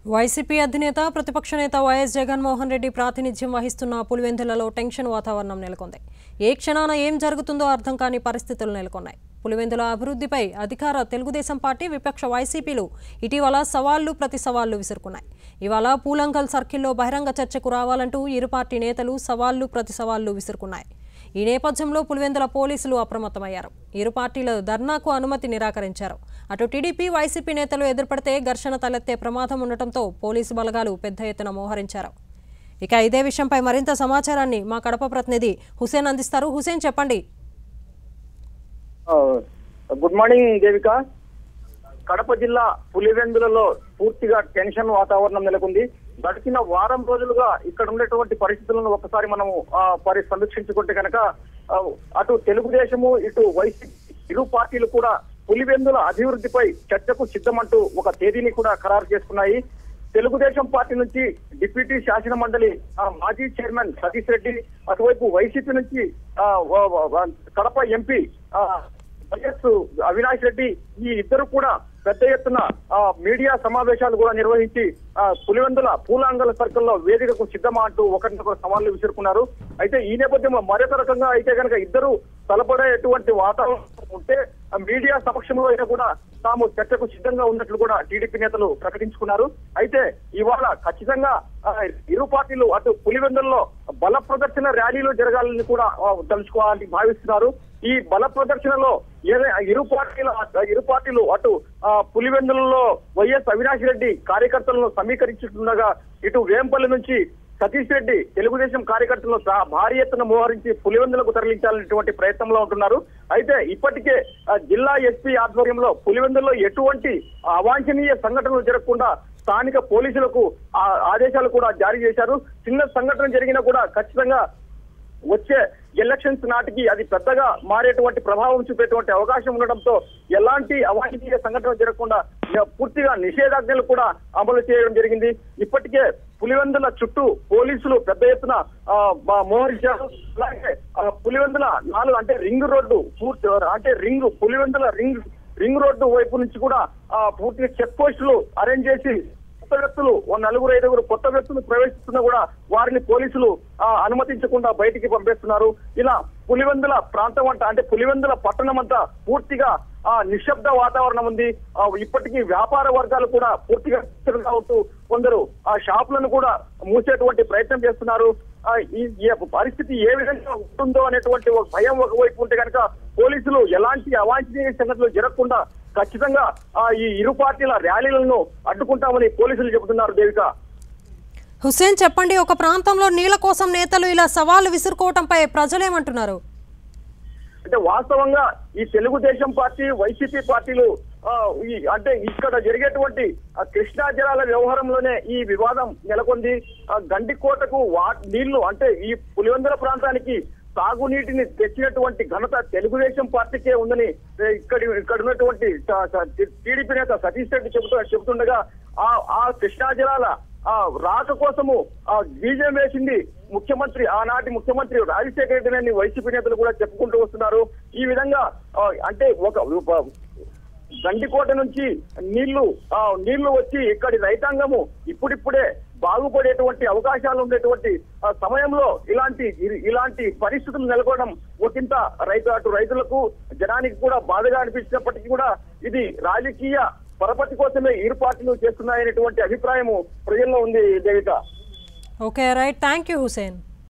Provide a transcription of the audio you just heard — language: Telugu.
వైసీపీ అధినేత ప్రతిపక్ష నేత వైఎస్ జగన్మోహన్ రెడ్డి ప్రాతినిధ్యం వహిస్తున్న పులివెందులలో టెన్షన్ వాతావరణం నెలకొంది ఏ క్షణాన ఏం జరుగుతుందో అర్థం కాని పరిస్థితులు నెలకొన్నాయి పులివెందుల అభివృద్ధిపై అధికార తెలుగుదేశం పార్టీ విపక్ష వైసీపీలు ఇటీవల సవాళ్లు ప్రతి సవాళ్లు విసురుకున్నాయి ఇవాళ పూలంకల్ సర్కిల్లో బహిరంగ చర్చకు రావాలంటూ ఇరు పార్టీ నేతలు సవాళ్లు ప్రతి సవాళ్లు విసురుకున్నాయి ఈ నేపథ్యంలో పులివెందుల పోలీసులు అప్రమత్తమయ్యారు ఇరు పార్టీల ధర్నాకు అనుమతి నిరాకరించారు అటు టీడీపీ వైసీపీ నేతలు ఎదురుపడితే ఘర్షణ తలెత్తే ప్రమాదం ఉండటంతో పోలీసు బలగాలు పెద్ద ఎత్తున మోహరించారు ఇక ఇదే విషయంపై మరింత సమాచారాన్ని మా కడప ప్రతినిధి హుసేన్ అందిస్తారు హుసేన్ చెప్పండి ఆ, గుడ్ మార్నింగ్ దేవిక కడప జిల్లా పులివెందులలో పూర్తిగా టెన్షన్ వాతావరణం నెలకొంది గడిచిన వారం రోజులుగా ఇక్కడ ఉండేటువంటి పరిస్థితులను ఒకసారి మనము ఆ, పరి సమీక్షించుకుంటే కనుక ఆ, అటు తెలుగుదేశము ఇటు వైసీపీ ఇరు పార్టీలు కూడా పులివెందుల అభివృద్ధిపై చర్చకు సిద్ధమంటూ ఒక తేదీని కూడా ఖరారు చేసుకున్నాయి తెలుగుదేశం పార్టీ నుంచి డిప్యూటీ శాసన మండలి ఆ, మాజీ చైర్మన్ సతీష్ రెడ్డి అటువైపు వైసీపీ నుంచి ఆ, వ- వ- వ- కడప ఎంపీ ఆ, వైఎస్ అవినాష్ రెడ్డి ఈ ఇద్దరు కూడా పెద్ద ఎత్తున ఆ, మీడియా సమావేశాలు కూడా నిర్వహించి ఆ, పులివెందుల పూలాంగల సర్కిల్లో వేదికకు సిద్ధమా అంటూ ఒకరినొకరు సవాళ్లు విసురుకున్నారు అయితే ఈ నేపథ్యంలో మరొక రకంగా అయితే కనుక ఇద్దరు తలపడేటువంటి వాతావరణం ఉంటే ఆ మీడియా సమక్షంలో అయినా కూడా తాము చర్చకు సిద్ధంగా ఉన్నట్లు కూడా టీడీపీ నేతలు ప్రకటించుకున్నారు అయితే ఇవాళ ఖచ్చితంగా ఆ, ఇరు పార్టీలు అటు పులివెందుల్లో బల ప్రదర్శన ర్యాలీలు జరగాలని కూడా ఆ, తలుచుకోవాలని భావిస్తున్నారు ఈ బల ప్రదర్శనలో ఏదై ఇరు పార్టీల ఇరు పార్టీలు అటు ఆ, పులివెందులలో వైఎస్ అవినాష్ రెడ్డి కార్యకర్తలను సమీకరించుతుండగా ఇటు వేంపల్లి నుంచి సతీష్ రెడ్డి తెలుగుదేశం కార్యకర్తలను సహా భారీ ఎత్తున మోహరించి పులివెందులకు తరలించాలనేటువంటి ప్రయత్నంలో ఉంటున్నారు అయితే ఇప్పటికే ఆ, జిల్లా ఎస్పీ ఆధ్వర్యంలో పులివెందుల్లో ఎటువంటి అవాంఛనీయ సంఘటనలు జరగకుండా స్థానిక పోలీసులకు ఆ ఆదేశాలు కూడా జారీ చేశారు చిన్న సంఘటన జరిగినా కూడా ఖచ్చితంగా వచ్చే ఎలక్షన్స్ నాటికి అది పెద్దగా మారేటువంటి ప్రభావం చూపేటువంటి అవకాశం ఉండడంతో ఎలాంటి అవాంఛనీయ సంఘటన జరగకుండా య- పూర్తిగా నిషేధాజ్ఞలు కూడా అమలు చేయడం జరిగింది ఇప్పటికే పులివెందుల చుట్టూ పోలీసులు పెద్ద ఎత్తున ఆ, మా- మోహరించారు అలాగే ఆ, పులివెందుల నాలుగు అంటే రింగ్ రోడ్డు పూర్తి అంటే ring Pulivendula ring ring road వైపు నుంచి కూడా ఆ, పూర్తిగా చెక్ పోస్టులు అరేంజ్ చేసి కొత్త వ్యక్తులు ఓ నలుగురు ఐదుగురు కొత్త వ్యక్తులు ప్రవేశిస్తున్నా కూడా వారిని పోలీసులు ఆ, అనుమతించకుండా బయటికి పంపేస్తున్నారు ఇలా పులివెందుల ప్రాంతం అంతా అంటే పులివెందుల పట్టణం అంతా పూర్తిగా ఆ నిశ్శబ్ద వాతావరణం ఉంది ఆ, ఇప్పటికీ వ్యాపార వర్గాలు కూడా పూర్తిగా నిశ్శబ్దంగా ఉంటూ కొందరు ఆ షాపులను కూడా మూసేటువంటి ప్రయత్నం చేస్తున్నారు ఆ, ఈ ఈ పరిస్థితి ఏ విధంగా ఉంటుందో అనేటువంటి ఒక భయం ఒకవైపు ఉంటే కనుక పోలీసులు ఎలాంటి అవాంఛనీయ సంఘటనలు జరగకుండా ఖచ్చితంగా ఆ, ఈ ఇరు పార్టీల ర్యాలీలను అడ్డుకుంటామని పోలీసులు చెబుతున్నారు దేవిక హుసేన్ చెప్పండి ఒక ప్రాంతంలో నీళ్ల కోసం నేతలు ఇలా సవాళ్లు విసురుకోవటంపై ప్రజలేమంటున్నారు అంటే వాస్తవంగా ఈ తెలుగుదేశం పార్టీ వైసీపీ పార్టీలు ఆ, ఈ అంటే ఇక్కడ జరిగేటువంటి ఆ, కృష్ణా జలాల వ్యవహారంలోనే ఈ వివాదం నెలకొంది ఆ, గండికోటకు వా నీళ్లు అంటే ఈ పులివెందుల ప్రాంతానికి తాగునీటిని తెచ్చినటువంటి ఘనత తెలుగుదేశం పార్టీకే ఉందని ఏ, ఇక్కడ ఇక్కడ ఉన్నటువంటి టీడీపీ నేత సతీష్ రెడ్డి చెబుతూ చెబుతుండగా ఆ ఆ కృష్ణా జలాల ఆ రాక కోసము ఆ బీజం వేసింది ముఖ్యమంత్రి ఆనాటి ముఖ్యమంత్రి రాజశేఖర రెడ్డి అని వైసీపీ నేతలు కూడా చెప్పుకుంటూ వస్తున్నారు ఈ విధంగా ఆ, అంటే ఒక ఒక గండికోట నుంచి నీళ్లు ఆ నీళ్లు వచ్చి ఇక్కడి రైతాంగము ఇప్పుడిప్పుడే బాగుపడేటువంటి అవకాశాలు ఉండేటువంటి ఆ, సమయంలో ఇలాంటి ఇ- ఇలాంటి పరిస్థితులు నెలకొనడం ఒకంత రైతు అటు రైతులకు జనానికి కూడా బాధగా అనిపించినప్పటికీ కూడా ఇది రాజకీయ పరపతి కోసమే ఇరు పార్టీలు చేస్తున్నాయనేటువంటి అభిప్రాయము ప్రజల్లో ఉంది Devika okay right thank you Hussain